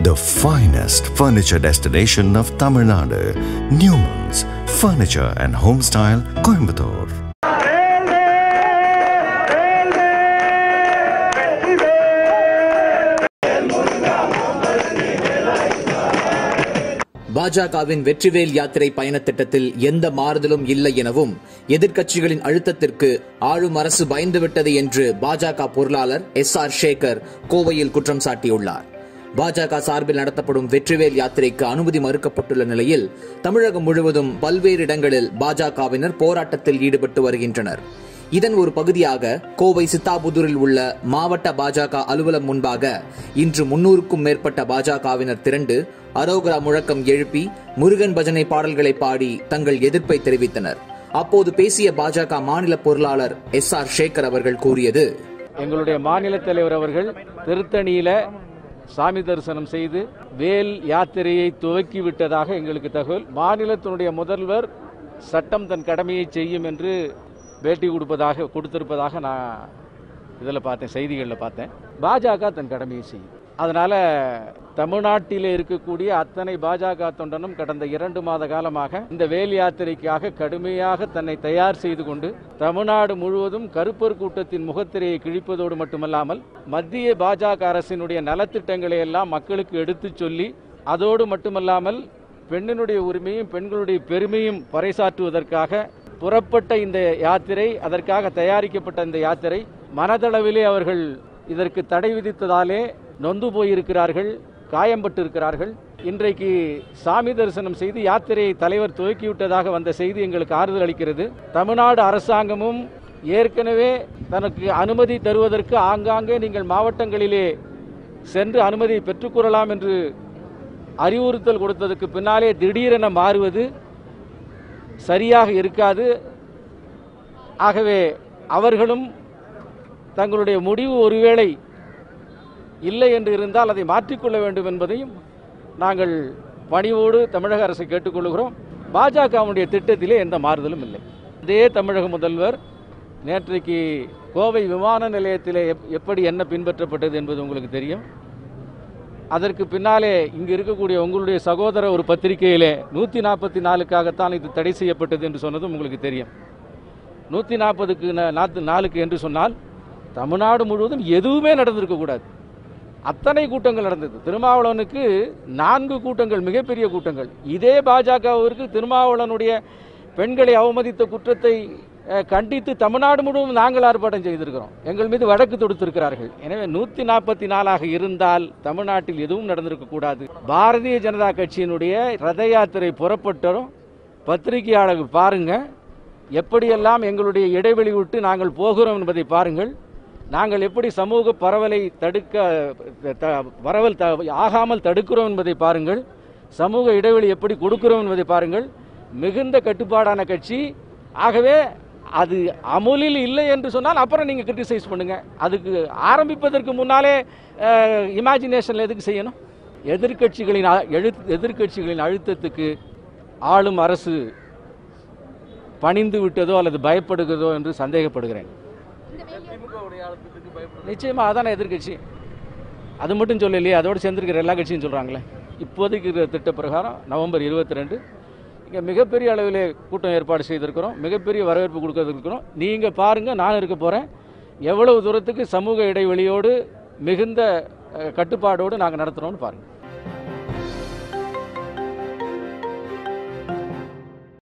the finest furniture destination of Tamil Nadu, Newman's Furniture and Homestyle, Coimbatore. பாஜகவின் வெற்றிவேல் யாத்திரை பயண திட்டத்தில் எந்த மாறுதலும் இல்லை எனவும் எதிர்க்கட்சிகளின் அழுத்தத்திற்கு ஆளும் அரசு பயந்துவிட்டது என்று பாஜக பொருளாளர் எஸ் ஆர் சேகர் கோவையில் குற்றம் சாட்டியுள்ளார் பாஜக சார்பில் நடத்தப்படும் வெற்றிவேல் யாத்திரைக்கு அனுமதி மறுக்கப்பட்டுள்ள நிலையில் தமிழகம் முழுவதும் பல்வேறு இடங்களில் பாஜகவினர் போராட்டத்தில் ஈடுபட்டு வருகின்றனர் இதன் ஒரு பகுதியாக கோவை சித்தாபுதூரில் உள்ள மாவட்ட பாஜக அலுவலம் முன்பாக இன்று முன்னூறுக்கும் மேற்பட்ட பாஜகவினர் திரண்டு அரோகரா முழக்கம் எழுப்பி முருகன் பஜனை பாடல்களை பாடி தங்கள் எதிர்ப்பை தெரிவித்தனர் அப்போது பேசிய பாஜக மாநில பொருளாளர் எஸ் ஆர் சேகர் அவர்கள் கூறியது எங்களுடைய மாநில தலைவர் அவர்கள் திருத்தணியில சாமி தரிசனம் செய்து வேல் யாத்திரையை துவக்கி விட்டதாக எங்களுக்கு தகவல் மாநிலத்தினுடைய முதல்வர் சட்டம் தன் கடமையை செய்யும் என்று பேட்டி கொடுப்பதாக கொடுத்திருப்பதாக நான் இதில் பார்த்தேன் செய்திகளில் பார்த்தேன் பாஜக தன் கடமையை செய்யும் அதனால தமிழ்நாட்டிலே இருக்கக்கூடிய அத்தனை பாஜக தொண்டனும் கடந்த இரண்டு மாத காலமாக இந்த வேல் யாத்திரைக்காக கடுமையாக தன்னை தயார் செய்து கொண்டு தமிழ்நாடு முழுவதும் கருப்பர் கூட்டத்தின் முகத்திரையை கிழிப்பதோடு மட்டுமல்லாமல் மத்திய பாஜக அரசினுடைய நலத்திட்டங்களை எல்லாம் மக்களுக்கு எடுத்துச் சொல்லி அதோடு மட்டுமல்லாமல் பெண்ணினுடைய உரிமையும் பெண்களுடைய பெருமையும் பறைசாற்றுவதற்காக புறப்பட்ட இந்த யாத்திரை அதற்காக தயாரிக்கப்பட்ட இந்த யாத்திரை மனதளவிலே அவர்கள் இதற்கு தடை விதித்ததாலே நொந்து போயிருக்கிறார்கள் காயம்பட்டு இருக்கிறார்கள் இன்றைக்கு சாமி தரிசனம் செய்து யாத்திரையை தலைவர் துவக்கிவிட்டதாக வந்த செய்தி எங்களுக்கு ஆறுதல் அளிக்கிறது தமிழ்நாடு அரசாங்கமும் ஏற்கனவே தனக்கு அனுமதி தருவதற்கு ஆங்காங்கே நீங்கள் மாவட்டங்களிலே சென்று அனுமதி பெற்றுக்கொள்ளலாம் என்று அறிவுறுத்தல் கொடுத்ததுக்கு பின்னாலே திடீரென மாறுவது சரியாக இருக்காது ஆகவே அவர்களும் தங்களுடைய முடிவு ஒருவேளை இல்லை என்று இருந்தால் அதை மாற்றிக்கொள்ள வேண்டும் என்பதையும் நாங்கள் பணிவோடு தமிழக அரசை கேட்டுக்கொள்கிறோம் பாஜகவுடைய திட்டத்திலே எந்த மாறுதலும் இல்லை அதே தமிழக முதல்வர் நேற்றைக்கு கோவை விமான நிலையத்திலே எப்- எப்படி என்ன பின்பற்றப்பட்டது என்பது உங்களுக்கு தெரியும் அதற்கு பின்னாலே இங்கு இருக்கக்கூடிய உங்களுடைய சகோதர ஒரு பத்திரிகையிலே நூற்றி நாற்பத்தி நாலுக்காகத்தான் இது தடை செய்யப்பட்டது என்று சொன்னதும் உங்களுக்கு தெரியும் நூற்றி நாற்பதுக்கு நாற்று நாலுக்கு என்று சொன்னால் தமிழ்நாடு முழுவதும் எதுவுமே நடந்திருக்கக்கூடாது அத்தனை கூட்டங்கள் நடந்தது திருமாவளவனுக்கு நான்கு கூட்டங்கள் மிகப்பெரிய கூட்டங்கள் இதே பாஜகவிற்கு திருமாவளவனுடைய பெண்களை அவமதித்த குற்றத்தை அஹ், கண்டித்து தமிழ்நாடு முழுவதும் நாங்கள் ஆர்ப்பாட்டம் செய்திருக்கிறோம் எங்கள் மீது வழக்கு தொடுத்திருக்கிறார்கள் எனவே நூற்றி நாற்பத்தி நாலாக இருந்தால் தமிழ்நாட்டில் எதுவும் நடந்திருக்கக்கூடாது பாரதிய ஜனதா கட்சியினுடைய ரத யாத்திரை புறப்பட்டதும் பத்திரிகையாளர்கள் பாருங்க எப்படியெல்லாம் எங்களுடைய இடைவெளி விட்டு நாங்கள் போகிறோம் என்பதை பாருங்கள் நாங்கள் எப்படி சமூக பரவலை தடுக்க த- பரவல் த- ஆகாமல் தடுக்கிறோம் என்பதை பாருங்கள் சமூக இடைவெளி எப்படி கொடுக்கிறோம் என்பதை பாருங்கள் மிகுந்த கட்டுப்பாடான கட்சி ஆகவே அது அமுலில் இல்லை என்று சொன்னால் அப்புறம் நீங்கள் கிரிட்டிசைஸ் பண்ணுங்க அதுக்கு ஆரம்பிப்பதற்கு முன்னாலே இமேஜினேஷனில் எதுக்கு செய்யணும் எதிர்க்கட்சிகளின் அ- எழு- எதிர்க்கட்சிகளின் அழுத்தத்துக்கு ஆளும் அரசு பணிந்து விட்டதோ அல்லது பயப்படுகிறதோ என்று சந்தேகப்படுகிறேன் நிச்சயமா அதான எதிர்க்கட்சி அது மட்டும் சொல்லலையே அதோடு சேர்ந்திருக்கிற எல்லா கட்சியும் சொல்றாங்களே இப்போதைக்கு இருக்கிற திட்ட பிரகாரம் நவம்பர் இருபத்தி ரெண்டு இங்கே மிகப்பெரிய அளவிலே கூட்டம் ஏற்பாடு செய்திருக்கிறோம் மிகப்பெரிய வரவேற்பு கொடுக்கறதுக்கிறோம் நீங்கள் பாருங்கள் நான் இருக்க போகிறேன் எவ்வளவு தூரத்துக்கு சமூக இடைவெளியோடு மிகுந்த அஹ், கட்டுப்பாடோடு நாங்கள் நடத்துகிறோம்னு பாருங்கள்